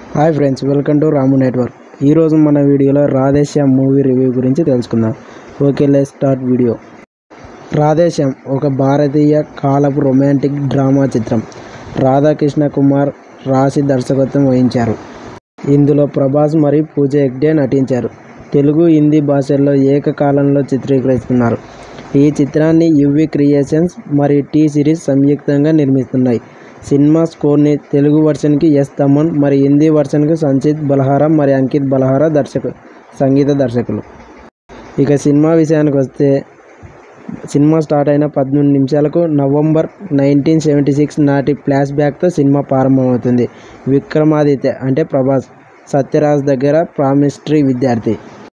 hi friends welcome to Ramu network ఈరోజు మన video Radhe Shyam movie review గురించి తెలుసుకుందాం okay let start video Radhe Shyam ఒక భారతీయ కాలపు రొమాంటిక్ డ్రామా చిత్రం రాధాకృష్ణ కుమార్ రాసి దర్శకత్వం వహించారు ఇందులో ప్రభాస్ మరియు పూజ హెగ్డే నటించారు తెలుగు హిందీ భాషల్లో ఏకకాలంలో చిత్రీకరిస్తున్నారు ఈ చిత్రాన్ని యువి క్రియేషన్స్ మరియు టీ సిరీస్ సంయుక్తంగా నిర్మిస్తున్నాయి సినిమా స్కోర్ని తెలుగు వర్షన్కి ఎస్ తమన్ మరి హిందీ వర్షన్కి సంచిత్ బలహారా మరి అంకిత్ బలహారా దర్శకు సంగీత దర్శకులు ఇక సినిమా విషయానికి వస్తే సినిమా స్టార్ట్ అయిన పద్మూడు నిమిషాలకు నవంబర్ నైన్టీన్ సెవెంటీ సిక్స్ నాటి ఫ్లాష్ బ్యాక్తో సినిమా ప్రారంభమవుతుంది విక్రమాదిత్య అంటే ప్రభాస్ సత్యరాజ్ దగ్గర ప్రామిస్టరీ విద్యార్థి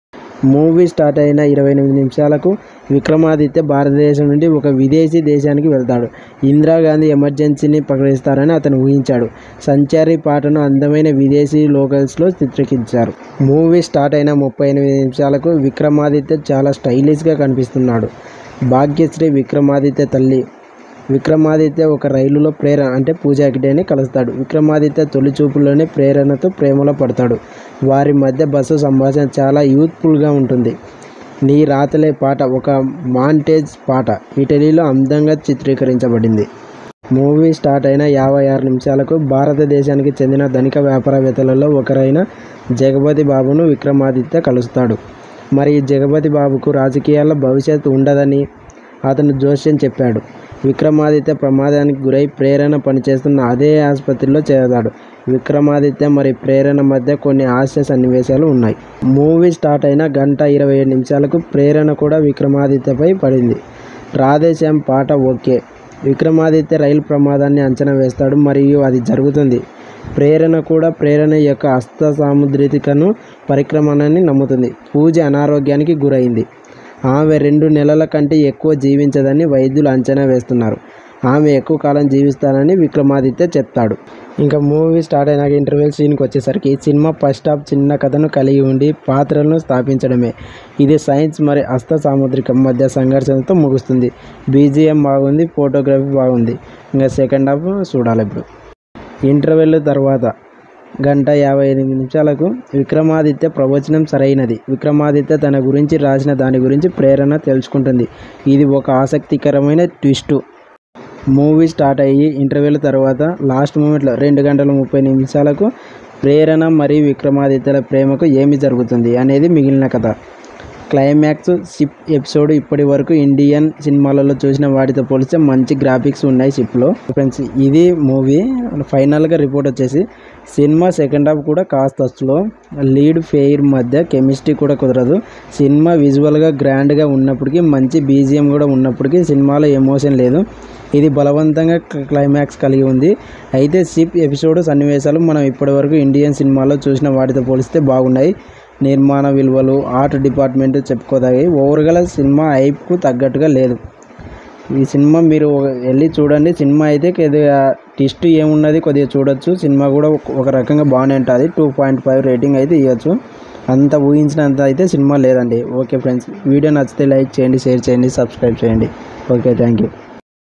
మూవీ స్టార్ట్ అయిన ఇరవై ఎనిమిది నిమిషాలకు విక్రమాదిత్య భారతదేశం నుండి ఒక విదేశీ దేశానికి వెళ్తాడు ఇందిరాగాంధీ ఎమర్జెన్సీని ప్రకటిస్తారని అతను ఊహించాడు సంచారి పాటను అందమైన విదేశీ లోకల్స్లో చిత్రీకరించారు మూవీ స్టార్ట్ అయిన ముప్పై ఎనిమిది నిమిషాలకు విక్రమాదిత్య చాలా స్టైలిష్గా కనిపిస్తున్నాడు భాగ్యశ్రీ విక్రమాదిత్య తల్లి విక్రమాదిత్య ఒక రైలులో ప్రేరణ అంటే పూజా హెగ్డేని కలుస్తాడు విక్రమాదిత్య తొలి చూపులోనే ప్రేరణతో ప్రేమలో పడతాడు వారి మధ్య బస్సు సంభాషణ చాలా యూత్ఫుల్గా ఉంటుంది నీ రాతలే పాట ఒక మాంటేజ్ పాట ఇటలీలో అందంగా చిత్రీకరించబడింది మూవీ స్టార్ట్ అయిన యాభై ఆరు నిమిషాలకు భారతదేశానికి చెందిన ధనిక వ్యాపారవేత్తలలో ఒకరైన జగపతి బాబును విక్రమాదిత్య కలుస్తాడు మరి ఈ జగపతి బాబుకు రాజకీయాల్లో భవిష్యత్తు ఉండదని అతను జోస్యం చెప్పాడు విక్రమాదిత్య ప్రమాదానికి గురై ప్రేరణ పనిచేస్తున్న అదే ఆసుపత్రిలో చేరతాడు విక్రమాదిత్య మరి ప్రేరణ మధ్య కొన్ని హాస్య సన్నివేశాలు ఉన్నాయి మూవీ స్టార్ట్ అయిన గంట ఇరవై ఏడు నిమిషాలకు ప్రేరణ కూడా విక్రమాదిత్యపై పడింది రాధేశ్యామ్ పాట ఓకే విక్రమాదిత్య రైలు ప్రమాదాన్ని అంచనా వేస్తాడు మరియు అది జరుగుతుంది ప్రేరణ కూడా ప్రేరణ యొక్క హస్త సాముద్రికను పరిక్రమణని నమ్ముతుంది పూజ అనారోగ్యానికి గురైంది ఆమె రెండు నెలల కంటే ఎక్కువ జీవించదని వైద్యులు అంచనా వేస్తున్నారు ఆమె ఎక్కువ కాలం జీవిస్తానని విక్రమాదిత్య చెప్తాడు ఇంకా మూవీ స్టార్ట్ అయినాక ఇంటర్వెల్ సీన్కి వచ్చేసరికి సినిమా ఫస్ట్ హాఫ్ చిన్న కథను కలిగి ఉండి పాత్రలను స్థాపించడమే ఇది సైన్స్ మరి హస్త సాముద్రికం మధ్య సంఘర్షణతో ముగుస్తుంది బీజిఎం బాగుంది ఫోటోగ్రఫీ బాగుంది ఇంకా సెకండ్ హాఫ్ చూడాలి ఇప్పుడు ఇంటర్వెల్ తర్వాత గంట యాభై ఎనిమిది నిమిషాలకు విక్రమాదిత్య ప్రవచనం సరైనది విక్రమాదిత్య తన గురించి రాసిన దాని గురించి ప్రేరణ తెలుసుకుంటుంది ఇది ఒక ఆసక్తికరమైన ట్విస్టు మూవీ స్టార్ట్ అయ్యి ఇంటర్వ్యూల తర్వాత లాస్ట్ మూమెంట్లో రెండు గంటల ముప్పై నిమిషాలకు ప్రేరణ మరియు విక్రమాదిత్యల ప్రేమకు ఏమి జరుగుతుంది అనేది మిగిలిన కథ క్లైమాక్స్ షిప్ ఎపిసోడ్ ఇప్పటి వరకు ఇండియన్ సినిమాలలో చూసిన వాటితో పోలిస్తే మంచి గ్రాఫిక్స్ ఉన్నాయి షిప్లో ఫ్రెండ్స్ ఇది మూవీ ఫైనల్గా రిపోర్ట్ వచ్చేసి సినిమా సెకండ్ హాఫ్ కూడా కాస్త స్లో లీడ్ ఫెయిర్ మధ్య కెమిస్ట్రీ కూడా కుదరదు సినిమా విజువల్గా గ్రాండ్గా ఉన్నప్పటికీ మంచి బీజిఎం కూడా ఉన్నప్పటికీ సినిమాలో ఎమోషన్ లేదు ఇది బలవంతంగా క్లైమాక్స్ కలిగి ఉంది అయితే షిప్ ఎపిసోడ్ సన్నివేశాలు మనం ఇప్పటివరకు ఇండియన్ సినిమాలో చూసిన వాటితో పోలిస్తే బాగున్నాయి నిర్మాణ విలువలు ఆర్ట్ డిపార్ట్మెంట్ చెప్పుకోదగాయి ఓవర్గా సినిమా హైప్కు తగ్గట్టుగా లేదు ఈ సినిమా మీరు వెళ్ళి చూడండి సినిమా అయితే కొద్దిగా టిస్ట్ ఏమున్నది కొద్దిగా చూడొచ్చు సినిమా కూడా ఒక రకంగా బాగానే ఉంటుంది టూ పాయింట్ ఫైవ్ రేటింగ్ అయితే ఇవ్వచ్చు అంత ఊహించినంత అయితే సినిమా లేదండి ఓకే ఫ్రెండ్స్ వీడియో నచ్చితే లైక్ చేయండి షేర్ చేయండి సబ్స్క్రైబ్ చేయండి ఓకే థ్యాంక్ యూ